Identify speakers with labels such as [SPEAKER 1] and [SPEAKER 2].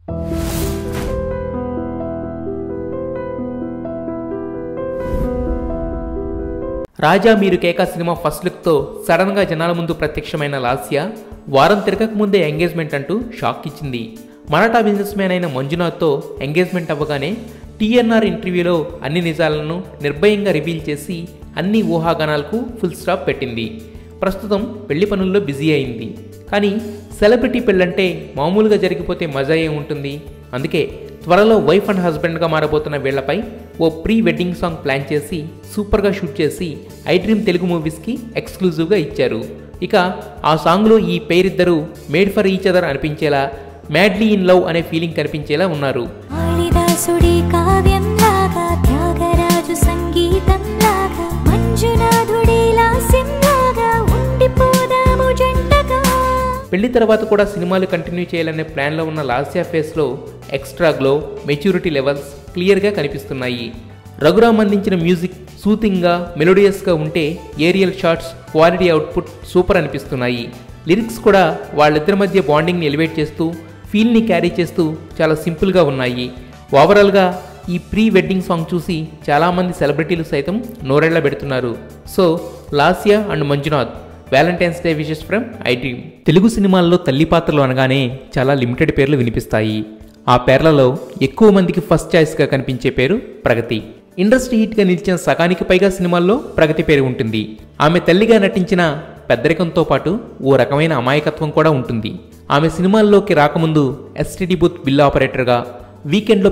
[SPEAKER 1] రాజా మీరు కేకా cinema first లుక్తో సడన్గా జనాల ముందు ప్రత్యక్షమైన లాస్య వారం తిరగక ముందే ఎంగేజ్మెంట్ అంటూ షాక్ ఇచ్చింది మరాఠా బిజినెస్ మ్యాన్ అయిన మంజునాథ్తో ఎంగేజ్మెంట్ అవ్వగానే టీఎన్ఆర్ ఇంటర్వ్యూలో అన్ని నిజాలను నిర్భయంగా రివీల్ చేసి అన్ని ఊహాగానాలకు ఫుల్ స్టాప్ పెట్టింది ప్రస్తుతం పెళ్లి పనుల్లో బిజీ అయింది కానీ సెలబ్రిటీ పెళ్ళంటే మామూలుగా జరిగిపోతే మజా ఏముంటుంది అందుకే త్వరలో వైఫ్ అండ్ హస్బెండ్గా మారబోతున్న వీళ్లపై ఓ ప్రీ వెడ్డింగ్ సాంగ్ ప్లాన్ చేసి సూపర్గా షూట్ చేసి ఐ డ్రీమ్ తెలుగు మూవీస్కి ఎక్స్క్లూజివ్గా ఇచ్చారు ఇక ఆ సాంగ్లో ఈ పేరిద్దరూ మేడ్ ఫర్ ఈచ్ అదర్ అనిపించేలా మ్యాడ్లీ ఇన్ లవ్ అనే ఫీలింగ్ కనిపించేలా ఉన్నారు
[SPEAKER 2] కాళిదాసుడి కావ్యంలాగా త్యాగరాజు సంగీతంలాగా మంజునాథుడి లాస్యంలాగా ఉండిపోదాము జంటగా
[SPEAKER 1] పెళ్లి తర్వాత కూడా సినిమాలు కంటిన్యూ చేయాలనే ప్లాన్లో ఉన్న లాస్యా ఫేస్లో ఎక్స్ట్రా గ్లో మెచ్యూరిటీ లెవెల్స్ క్లియర్గా కనిపిస్తున్నాయి రఘురామ్ అందించిన మ్యూజిక్ సూతింగ్గా మెలోడియస్గా ఉంటే aerial shots quality output super అనిపిస్తున్నాయి లిరిక్స్ కూడా వాళ్ళిద్దరి మధ్య బాండింగ్ని ఎలివేట్ చేస్తూ ఫీల్ని క్యారీ చేస్తూ చాలా సింపుల్గా ఉన్నాయి ఓవరాల్గా ఈ ప్రీ వెడ్డింగ్ సాంగ్ చూసి చాలామంది సెలబ్రిటీలు సైతం నోరెళ్ల పెడుతున్నారు so Lasya and Manjunath valentine's day wishes from I dream Telugu సినిమాల్లో తల్లి పాత్రలు అనగానే చాలా లిమిటెడ్ పేర్లు వినిపిస్తాయి ఆ పేర్లలో ఎక్కువ మందికి ఫస్ట్ చాయిస్గా కనిపించే పేరు ప్రగతి ఇండస్ట్రీ హిట్గా నిలిచిన సగానికి పైగా సినిమాల్లో ప్రగతి పేరు ఉంటుంది ఆమె తల్లిగా నటించిన పెద్దరికంతో పాటు ఓ రకమైన అమాయకత్వం కూడా ఉంటుంది ఆమె సినిమాల్లోకి రాకముందు ఎస్టీడీ బూత్ బిల్ ఆపరేటర్గా వీకెండ్లో